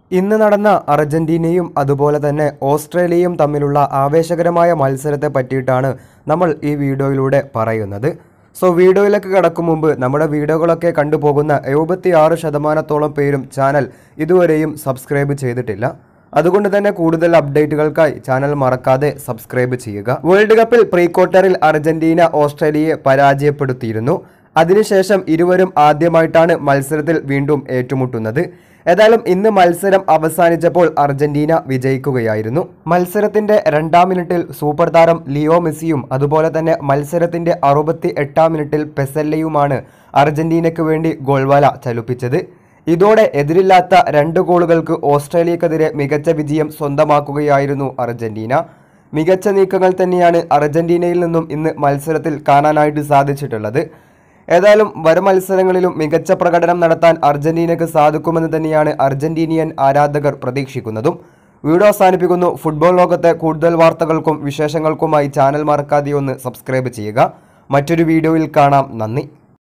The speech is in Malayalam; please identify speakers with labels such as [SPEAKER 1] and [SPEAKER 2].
[SPEAKER 1] ഇന്ന് നടന്ന അർജന്റീനയും അതുപോലെ തന്നെ ഓസ്ട്രേലിയയും തമ്മിലുള്ള ആവേശകരമായ മത്സരത്തെ പറ്റിയിട്ടാണ് നമ്മൾ ഈ വീഡിയോയിലൂടെ പറയുന്നത് സോ വീഡിയോയിലേക്ക് കടക്കും മുമ്പ് നമ്മുടെ വീഡിയോകളൊക്കെ കണ്ടുപോകുന്ന എഴുപത്തി ആറ് ശതമാനത്തോളം പേരും ചാനൽ ഇതുവരെയും സബ്സ്ക്രൈബ് ചെയ്തിട്ടില്ല അതുകൊണ്ട് തന്നെ കൂടുതൽ അപ്ഡേറ്റുകൾക്കായി ചാനൽ മറക്കാതെ സബ്സ്ക്രൈബ് ചെയ്യുക വേൾഡ് കപ്പിൽ പ്രീ ക്വാർട്ടറിൽ അർജന്റീന ഓസ്ട്രേലിയയെ പരാജയപ്പെടുത്തിയിരുന്നു അതിനുശേഷം ഇരുവരും ആദ്യമായിട്ടാണ് മത്സരത്തിൽ വീണ്ടും ഏറ്റുമുട്ടുന്നത് ഏതായാലും ഇന്ന് മത്സരം അവസാനിച്ചപ്പോൾ അർജന്റീന വിജയിക്കുകയായിരുന്നു മത്സരത്തിന്റെ രണ്ടാം മിനിറ്റിൽ സൂപ്പർ താരം ലിയോ മെസ്സിയും അതുപോലെ തന്നെ മത്സരത്തിന്റെ അറുപത്തി എട്ടാം മിനിറ്റിൽ പെസല്ലയുമാണ് അർജന്റീനയ്ക്ക് വേണ്ടി ഗോൾവാല ചലുപ്പിച്ചത് ഇതോടെ എതിരില്ലാത്ത രണ്ട് ഗോളുകൾക്ക് ഓസ്ട്രേലിയക്കെതിരെ മികച്ച വിജയം സ്വന്തമാക്കുകയായിരുന്നു അർജന്റീന മികച്ച നീക്കങ്ങൾ തന്നെയാണ് അർജന്റീനയിൽ നിന്നും ഇന്ന് മത്സരത്തിൽ കാണാനായിട്ട് സാധിച്ചിട്ടുള്ളത് ഏതായാലും വരും മത്സരങ്ങളിലും മികച്ച പ്രകടനം നടത്താൻ അർജന്റീനയ്ക്ക് സാധിക്കുമെന്ന് തന്നെയാണ് അർജന്റീനിയൻ ആരാധകർ പ്രതീക്ഷിക്കുന്നതും വീഡിയോ അവസാനിപ്പിക്കുന്നു ഫുട്ബോൾ ലോകത്തെ കൂടുതൽ വാർത്തകൾക്കും വിശേഷങ്ങൾക്കുമായി ചാനൽ മറക്കാതെ ഒന്ന് സബ്സ്ക്രൈബ് ചെയ്യുക മറ്റൊരു വീഡിയോയിൽ കാണാം നന്ദി